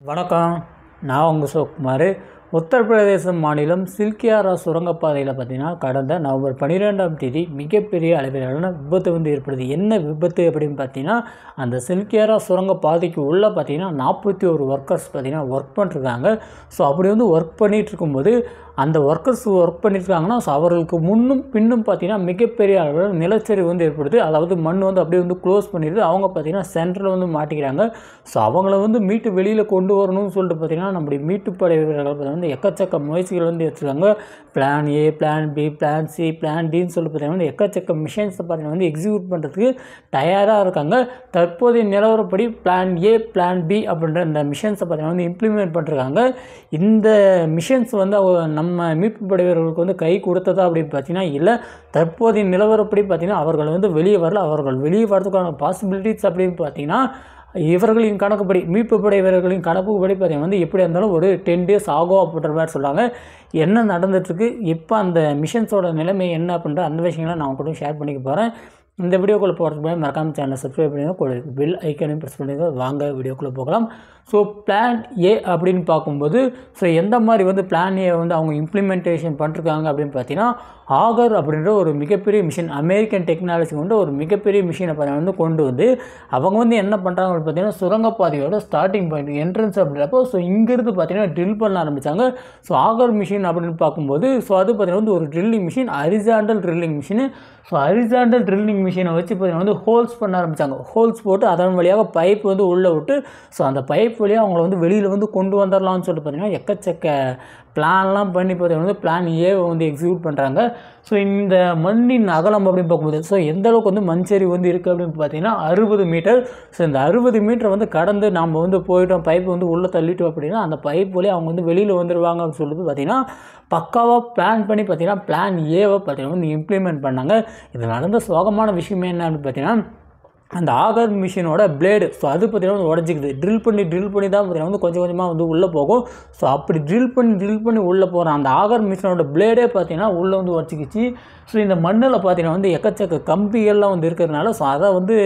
வணக்கம் நான் உங்கள் சிவகுமார் உத்தரப்பிரதேச மாநிலம் சில்கியாரா சுரங்கப்பாதையில் பார்த்தீங்கன்னா கடந்த நவம்பர் பன்னிரெண்டாம் தேதி மிகப்பெரிய அளவிலான விபத்து வந்து ஏற்படுது என்ன விபத்து அப்படின்னு பார்த்தீங்கன்னா அந்த சில்கியாரா சுரங்கப்பாதைக்கு உள்ளே பார்த்தீங்கன்னா நாற்பத்தி ஒரு ஒர்க்கர்ஸ் பார்த்தீங்கன்னா ஒர்க் பண்ணிருக்காங்க ஸோ அப்படி வந்து ஒர்க் பண்ணிகிட்டு இருக்கும்போது அந்த ஒர்க்கர்ஸ் ஒர்க் பண்ணியிருக்காங்கன்னா ஸோ அவர்களுக்கு முன்னும் பின்னும் பார்த்தீங்கன்னா மிகப்பெரிய அளவில் நிலச்சரிவு வந்து ஏற்படுது அதாவது மண் வந்து அப்படியே வந்து க்ளோஸ் பண்ணிடுது அவங்க பார்த்தீங்கன்னா சென்டரில் வந்து மாட்டிக்கிறாங்க ஸோ அவங்கள வந்து மீட்டு வெளியில் கொண்டு வரணும்னு சொல்லிட்டு பார்த்தீங்கன்னா நம்முடைய மீட்டு படை வீரர்கள் பார்த்தீங்கன்னா வந்து எக்கச்சக்க முயற்சிகள் வந்து எடுத்துருக்காங்க plan A plan B plan C plan டின்னு சொல்லிட்டு பார்த்தீங்கன்னா வந்து எக்கச்சக்க மிஷன்ஸை பார்த்தீங்கன்னா வந்து எக்ஸிக்யூட் பண்ணுறதுக்கு தயாராக இருக்காங்க தற்போதைய நிலவரப்படி பிளான் ஏ பிளான் பி அப்படின்ற இந்த மிஷன்ஸை பார்த்தீங்கன்னா வந்து இம்ப்ளிமெண்ட் பண்ணிருக்காங்க இந்த மிஷன்ஸ் வந்து அவ- நம்ம மீட்பு படை வீரர்களுக்கு வந்து கை கொடுத்ததா அப்படின்னு பார்த்தீங்கன்னா இல்லை தற்போதைய நிலவரப்படி பார்த்தீங்கன்னா அவர்கள் வந்து வெளியே வரல அவர்கள் வெளியே வரதுக்கான பாசிபிலிட்டிஸ் அப்படின்னு பார்த்தீங்கன்னா இவர்களின் கணக்குப்படி மீட்பு படை வீரர்களின் கணக்குப்படி பார்த்தீங்கன்னா வந்து எப்படி இருந்தாலும் ஒரு டென் டேஸ் ஆகும் அப்படின்ற மாதிரி சொல்கிறாங்க என்ன நடந்துட்டுருக்கு இப்போ அந்த மிஷன்ஸோட நிலைமை என்ன அப்படின்ற அந்த விஷயங்களை நான் கூட ஷேர் பண்ணிக்க போகிறேன் இந்த வீடியோக்குள்ளே போகிறதுக்கு முன்னாடி மறக்காம சேனலை சப்ஸ்கிரைப் பண்ணுங்க கூட பில் ஐக்கனையும் ப்ரெஸ் பண்ணுங்க வாங்க வீடியோக்குள்ளே போகலாம் ஸோ பிளான் ஏ அப்படின்னு பார்க்கும்போது ஸோ எந்த மாதிரி வந்து பிளான் ஏ வந்து அவங்க இம்ப்ளிமெண்டேஷன் பண்ணிருக்காங்க அப்படின்னு பார்த்தீங்கன்னா ஆகர் அப்படின்ற ஒரு மிகப்பெரிய மிஷின் அமெரிக்கன் டெக்னாலஜி கொண்டு ஒரு மிகப்பெரிய மிஷினை பார்த்தீங்கன்னா வந்து கொண்டு வந்து அவங்க வந்து என்ன பண்ணுறாங்க அப்படின்னு பார்த்தீங்கன்னா சுரங்கப்பாதையோட ஸ்டார்டிங் பாயிண்ட் என்ட்ரன்ஸ் அப்படின்றப்போ ஸோ இங்கேருந்து பார்த்தீங்கன்னா ட்ரில் பண்ண ஆரம்பித்தாங்க ஸோ ஆகர் மிஷின் அப்படின்னு பார்க்கும்போது ஸோ அது பார்த்தீங்கன்னா வந்து ஒரு drilling machine horizontal drilling machine so horizontal drilling மிஷினை வச்சு பார்த்தீங்கன்னா வந்து ஹோல்ஸ் பண்ண ஆரம்பித்தாங்க ஹோல்ஸ் போட்டு அதன் வழியாக பைப் வந்து உள்ளே விட்டு ஸோ அந்த பைப் வழியாக அவங்கள வந்து வெளியில் வந்து கொண்டு வந்துடலாம்னு சொல்லிட்டு பார்த்தீங்கன்னா எக்கச்சக்க பிளான்லாம் பண்ணி பார்த்தீங்கன்னா வந்து பிளான் ஏவை வந்து எக்ஸிக்யூட் பண்ணுறாங்க ஸோ இந்த மண்ணின் அகலம் அப்படின்னு பார்க்கும்போது ஸோ எந்த அளவுக்கு வந்து மண் சரிவு வந்து இருக்குது அப்படின்னு பார்த்தீங்கன்னா அறுபது மீட்டர் ஸோ இந்த அறுபது மீட்டரை வந்து கடந்து நம்ம வந்து போயிட்டோம் பைப் வந்து உள்ளே தள்ளிட்டோம் அப்படின்னா அந்த பைப் வழியாக அவங்க வந்து வெளியில் வந்துடுவாங்க அப்படின்னு சொல்லிட்டு பார்த்தீங்கன்னா பக்காவாக பிளான் பண்ணி பார்த்தீங்கன்னா பிளான் ஏவை பார்த்தீங்கன்னா வந்து இம்ப்ளிமெண்ட் பண்ணாங்க இது நடந்த சோகமான விஷயமே என்ன அப்படின்னு பார்த்தீங்கன்னா அந்த ஆகர் மிஷினோட பிளேடு ஸோ அது பார்த்தீங்கன்னா வந்து உடஞ்சிக்குது ட்ரில் பண்ணி ட்ரில் பண்ணி தான் பார்த்தீங்கன்னா வந்து கொஞ்சம் கொஞ்சமாக வந்து உள்ளே போகும் ஸோ அப்படி ட்ரில் பண்ணி ட்ரில் பண்ணி உள்ளே போகிற அந்த ஆகர் மிஷினோட பிளேடே பார்த்தீங்கன்னா உள்ளே வந்து உடச்சிக்கிச்சு ஸோ இந்த மண்ணில் பார்த்தீங்கன்னா வந்து எக்கச்சக்க கம்பிகள்லாம் வந்து இருக்கிறதுனால ஸோ அதை வந்து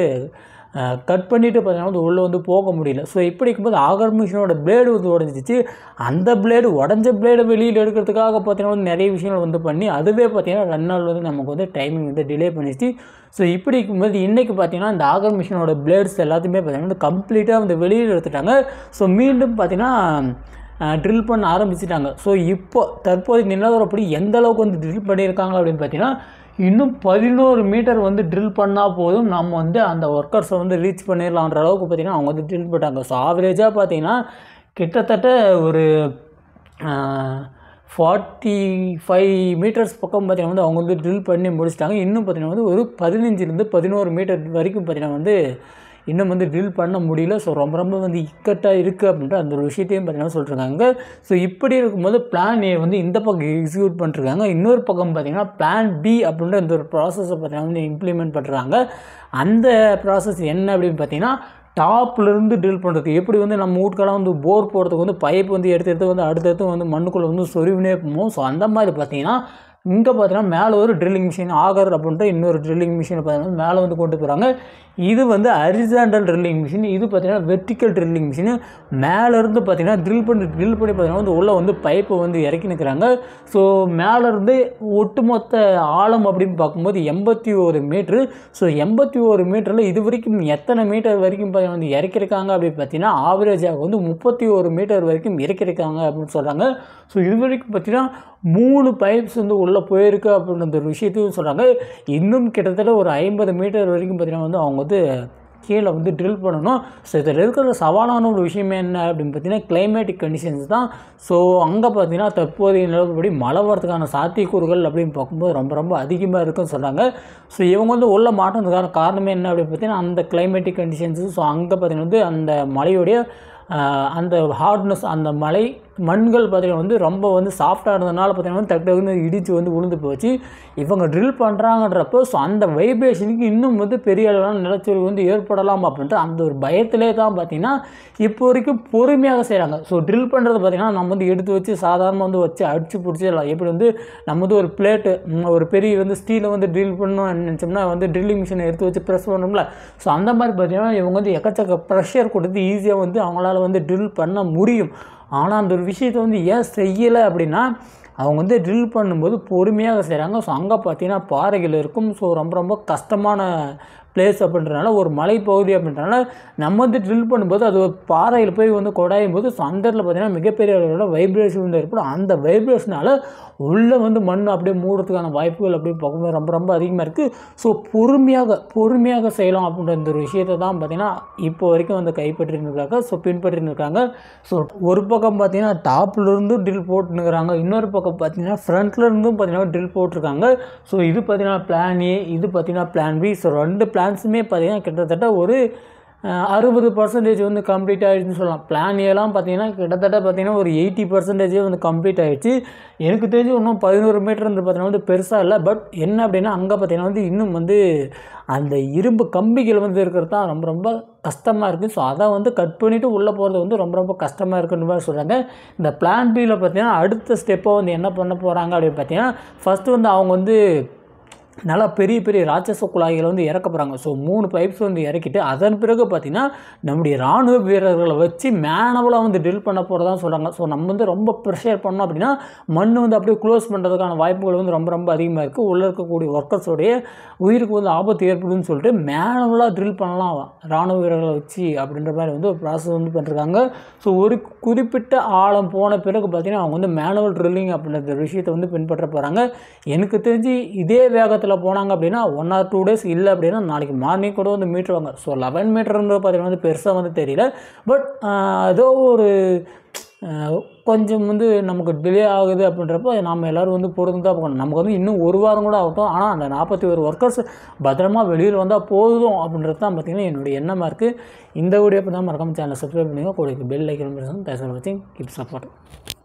கட் பண்ணிவிட்டு பார்த்தீங்கன்னா வந்து உள்ளே வந்து போக முடியல ஸோ இப்படி இருக்கும்போது ஆகர் மிஷினோட பிளேடு வந்து உடஞ்சிச்சு அந்த பிளேடு உடஞ்ச பிளேடை வெளியில் எடுக்கிறதுக்காக பார்த்தீங்கன்னா வந்து நிறைய விஷயங்கள் வந்து பண்ணி அதுவே பார்த்தீங்கன்னா ரெண்டு நாள் வந்து நமக்கு வந்து டைமிங் வந்து டிலே பண்ணிச்சு ஸோ இப்படி இருக்கும்போது இன்றைக்கி பார்த்தீங்கன்னா இந்த ஆகர் மிஷினோட பிளேட்ஸ் எல்லாத்தையுமே பார்த்தீங்கன்னா வந்து கம்ப்ளீட்டாக வந்து வெளியில் எடுத்துட்டாங்க ஸோ மீண்டும் பார்த்தீங்கன்னா ட்ரில் பண்ண ஆரம்பிச்சிட்டாங்க ஸோ இப்போ தற்போதைய நிலவரப்படி எந்த அளவுக்கு வந்து ட்ரில் பண்ணியிருக்காங்க அப்படின்னு பார்த்தீங்கன்னா இன்னும் பதினோரு மீட்டர் வந்து ட்ரில் பண்ணால் போதும் நம்ம வந்து அந்த ஒர்க்கர்ஸை வந்து ரீச் பண்ணிடலான்ற அளவுக்கு பார்த்தீங்கன்னா அவங்க வந்து ட்ரில் பண்ணிட்டாங்க ஸோ ஆவரேஜாக பார்த்தீங்கன்னா கிட்டத்தட்ட ஒரு ஃபார்ட்டி ஃபைவ் மீட்டர்ஸ் பக்கம் பார்த்தீங்கன்னா வந்து அவங்க வந்து ட்ரில் பண்ணி முடிச்சிட்டாங்க இன்னும் பார்த்தீங்கன்னா வந்து ஒரு பதினஞ்சுலேருந்து பதினோரு மீட்டர் வரைக்கும் பார்த்தீங்கன்னா வந்து இன்னும் வந்து ட்ரில் பண்ண முடியல ஸோ ரொம்ப ரொம்ப வந்து இக்கட்டாக இருக்குது அப்படின்ற அந்த ஒரு விஷயத்தையும் பார்த்தீங்கன்னா சொல்லிருக்காங்க ஸோ இப்படி இருக்கும்போது பிளான் ஏ வந்து இந்த பக்கம் எக்ஸிக்யூட் பண்ணிருக்காங்க இன்னொரு பக்கம் பார்த்தீங்கன்னா பிளான் பி அப்படின்ற இந்த ஒரு ப்ராசஸை பார்த்தீங்கன்னா வந்து இம்ப்ளிமெண்ட் பண்ணுறாங்க அந்த ப்ராசஸ் என்ன அப்படின்னு பார்த்தீங்கன்னா டாப்லேருந்து ட்ரில் பண்ணுறதுக்கு எப்படி வந்து நம்ம வீட்டுக்கெல்லாம் வந்து போர் போடுறதுக்கு வந்து பைப் வந்து எடுத்து எடுத்து வந்து அடுத்தடுத்து வந்து மண்ணுக்குள்ளே வந்து சொருவினே போகும் ஸோ அந்த மாதிரி பார்த்தீங்கன்னா இங்கே பார்த்தீங்கன்னா மேலே ஒரு ட்ரில்லிங் மிஷின் ஆகர் அப்படின்ற இன்னொரு ட்ரில்லிங் மிஷினை பார்த்தீங்கன்னா மேலே வந்து கொண்டு போகிறாங்க இது வந்து ஹரிசாண்டல் ட்ரில்லிங் மிஷின் இது பார்த்தீங்கன்னா வெர்டிக்கல் ட்ரில்லிங் மிஷின் மேலேருந்து பார்த்தீங்கன்னா ட்ரில் பண்ணி ட்ரில் பண்ணி பார்த்தீங்கன்னா வந்து உள்ளே வந்து பைப்பை வந்து இறக்கி நிற்கிறாங்க ஸோ மேலேருந்து ஒட்டுமொத்த ஆழம் அப்படின்னு பார்க்கும்போது எண்பத்தி ஒரு மீட்ரு ஸோ எண்பத்தி ஒரு மீட்டரில் இது வரைக்கும் எத்தனை மீட்டர் வரைக்கும் பார்த்தீங்கன்னா வந்து இறக்கிருக்காங்க அப்படின்னு பார்த்தீங்கன்னா ஆவரேஜாக வந்து முப்பத்தி ஒரு மீட்டர் வரைக்கும் இறக்கிருக்காங்க அப்படின்னு சொல்கிறாங்க ஸோ இது வரைக்கும் பார்த்தீங்கன்னா மூணு பைப்ஸ் வந்து உள்ளே போயிருக்கு அப்படின்ற ஒரு விஷயத்தையும் சொல்கிறாங்க இன்னும் கிட்டத்தட்ட ஒரு ஐம்பது மீட்டர் வரைக்கும் பார்த்தீங்கன்னா வந்து அவங்க வந்து கீழே வந்து ட்ரில் பண்ணணும் ஸோ இதில் இருக்கிற சவாலான ஒரு விஷயம் என்ன அப்படின்னு பார்த்தீங்கன்னா கிளைமேட்டிக் கண்டிஷன்ஸ் தான் ஸோ அங்கே பார்த்தீங்கன்னா தற்போதைய நிலவுபடி மழை வரதுக்கான சாத்தியக்கூறுகள் அப்படின்னு பார்க்கும்போது ரொம்ப ரொம்ப அதிகமாக இருக்குன்னு சொல்கிறாங்க ஸோ இவங்க வந்து உள்ள மாட்டினதுக்கான காரணமே என்ன அப்படின்னு பார்த்தீங்கன்னா அந்த கிளைமேட்டிக் கண்டிஷன்ஸு ஸோ அங்கே பார்த்தீங்கன்னா வந்து அந்த மலையுடைய ஆஹ், அந்த ஹார்ட்னஸ் அந்த மலை மண்கள் பார்த்தீங்கன்னா வந்து ரொம்ப வந்து சாஃப்டாக இருந்ததுனால பார்த்தீங்கன்னா வந்து டக்கு டக்குன்னு இடித்து வந்து விழுந்து போச்சு இவங்க ட்ரில் பண்ணுறாங்கன்றப்போ ஸோ அந்த வைப்ரேஷனுக்கு இன்னும் வந்து பெரிய அளவிலான நிலச்சரிவு வந்து ஏற்படலாம் அப்படின்ட்டு அந்த ஒரு பயத்திலே தான் பார்த்தீங்கன்னா இப்போ வரைக்கும் பொறுமையாக செய்கிறாங்க ஸோ ட்ரில் பண்ணுறது பார்த்தீங்கன்னா நம்ம வந்து எடுத்து வச்சு சாதாரணமாக வந்து வச்சு அடிச்சு பிடிச்சிடலாம் எப்படி வந்து நம்ம வந்து ஒரு பிளேட்டு ஒரு பெரிய வந்து ஸ்டீலை வந்து ட்ரில் பண்ணணும் நினச்சோம்னா வந்து ட்ரில்லிங் மிஷினை எடுத்து வச்சு ப்ரெஸ் பண்ணோம்ல ஸோ அந்த மாதிரி பார்த்தீங்கன்னா இவங்க வந்து எக்கச்சக்க ப்ரெஷர் கொடுத்து ஈஸியாக வந்து அவங்களால வந்து ட்ரில் பண்ண முடியும் ஆனால் அந்த ஒரு விஷயத்தை வந்து ஏன் செய்யலை அப்படின்னா அவங்க வந்து ட்ரில் பண்ணும்போது பொறுமையாக செய்கிறாங்க ஸோ அங்கே பார்த்தீங்கன்னா பாறைகள் இருக்கும் ஸோ ரொம்ப ரொம்ப கஷ்டமான பிளேஸ் அப்படின்றனால ஒரு மலைப்பகுதி அப்படின்றனால நம்ம வந்து ட்ரில் பண்ணும்போது அது ஒரு பாறையில் போய் வந்து குடாயும் போது ஸோ அந்த இடத்துல பார்த்தீங்கன்னா மிகப்பெரிய அளவில் வைப்ரேஷன் வந்து ஏற்படும் அந்த வைப்ரேஷனால் உள்ளே வந்து மண் அப்படியே மூடுறதுக்கான வாய்ப்புகள் அப்படியே பார்க்கும்போது ரொம்ப ரொம்ப அதிகமாக இருக்குது ஸோ பொறுமையாக பொறுமையாக செய்யலாம் அப்படின்ற இந்த ஒரு விஷயத்தை தான் பார்த்தீங்கன்னா இப்போ வரைக்கும் வந்து கைப்பற்றின்னு இருக்காங்க ஸோ பின்பற்றின்னு இருக்காங்க ஸோ ஒரு பக்கம் பார்த்தீங்கன்னா டாப்லேருந்து ட்ரில் போட்டுனுக்குறாங்க இன்னொரு பக்கம் பார்த்தீங்கன்னா ஃப்ரண்ட்ல இருந்தும் பார்த்தீங்கன்னா ட்ரில் போட்டிருக்காங்க ஸோ இது பார்த்தீங்கன்னா பிளான் ஏ இது பார்த்தீங்கன்னா பிளான் பி ஸோ ரெண்டு பிளான்ஸுமே பார்த்தீங்கன்னா கிட்டத்தட்ட ஒரு அறுபது பர்சன்டேஜ் வந்து கம்ப்ளீட் ஆகிடுச்சுன்னு சொல்லலாம் பிளான் ஏலாம் பார்த்தீங்கன்னா கிட்டத்தட்ட பார்த்தீங்கன்னா ஒரு எயிட்டி பர்சன்டேஜே வந்து கம்ப்ளீட் ஆகிடுச்சு எனக்கு தெரிஞ்சு இன்னும் பதினோரு மீட்டர்ன்றது பார்த்தீங்கன்னா வந்து பெருசாக இல்லை பட் என்ன அப்படின்னா அங்கே பார்த்தீங்கன்னா வந்து இன்னும் வந்து அந்த இரும்பு கம்பிகள் வந்து இருக்கிறது தான் ரொம்ப ரொம்ப கஷ்டமாக இருக்குது ஸோ அதை வந்து கட் பண்ணிவிட்டு உள்ளே போகிறது வந்து ரொம்ப ரொம்ப கஷ்டமாக இருக்குன்னு மாதிரி சொல்கிறாங்க இந்த பிளான் பியில் பார்த்தீங்கன்னா அடுத்த ஸ்டெப்பை வந்து என்ன பண்ண போகிறாங்க அப்படின்னு பார்த்தீங்கன்னா ஃபஸ்ட்டு வந்து அவங்க வந்து நல்லா பெரிய பெரிய ராட்சச குழாய்களை வந்து இறக்க போகிறாங்க ஸோ மூணு பைப்ஸ் வந்து இறக்கிட்டு அதன் பிறகு பார்த்திங்கன்னா நம்முடைய இராணுவ வீரர்களை வச்சு மேனவலாக வந்து ட்ரில் பண்ண போகிறதா சொல்கிறாங்க ஸோ நம்ம வந்து ரொம்ப ப்ரெஷர் பண்ணோம் அப்படின்னா மண் வந்து அப்படியே க்ளோஸ் பண்ணுறதுக்கான வாய்ப்புகள் வந்து ரொம்ப ரொம்ப அதிகமாக இருக்குது உள்ளே இருக்கக்கூடிய ஒர்க்கர்ஸோடைய உயிருக்கு வந்து ஆபத்து ஏற்படுதுன்னு சொல்லிட்டு மேனவலாக ட்ரில் பண்ணலாம் இராணுவ வீரர்களை வச்சு அப்படின்ற மாதிரி வந்து ஒரு ப்ராசஸ் வந்து பண்ணிருக்காங்க ஸோ ஒரு குறிப்பிட்ட ஆழம் போன பிறகு பார்த்திங்கன்னா அவங்க வந்து மேனுவல் ட்ரில்லிங் அப்படின்ற விஷயத்தை வந்து பின்பற்ற போகிறாங்க எனக்கு தெரிஞ்சு இதே வேகத்தில் இடத்துல போனாங்க அப்படின்னா ஒன் ஆர் டூ டேஸ் இல்லை அப்படின்னா நாளைக்கு மார்னிங் கூட வந்து மீட்டுருவாங்க ஸோ லெவன் மீட்டர்ன்றது பார்த்தீங்கன்னா வந்து பெருசாக வந்து தெரியல பட் ஏதோ ஒரு கொஞ்சம் வந்து நமக்கு டிலே ஆகுது அப்படின்றப்போ நம்ம எல்லோரும் வந்து பொறுத்து தான் பார்க்கணும் நமக்கு வந்து இன்னும் ஒரு வாரம் கூட ஆகட்டும் ஆனால் அந்த நாற்பத்தி ஒரு ஒர்க்கர்ஸ் பத்திரமா வெளியில் வந்தால் போதும் அப்படின்றது தான் பார்த்திங்கன்னா என்னுடைய எண்ணமாக இருக்குது இந்த வீடியோ இப்போ தான் மறக்காம சேனலை சப்ஸ்கிரைப் பண்ணுங்கள் கூட பெல் ஐக்கன் பேசுகிறேன் தேங்க்ஸ் ஃபார் வாட்சிங் கீப் சப்போர்ட்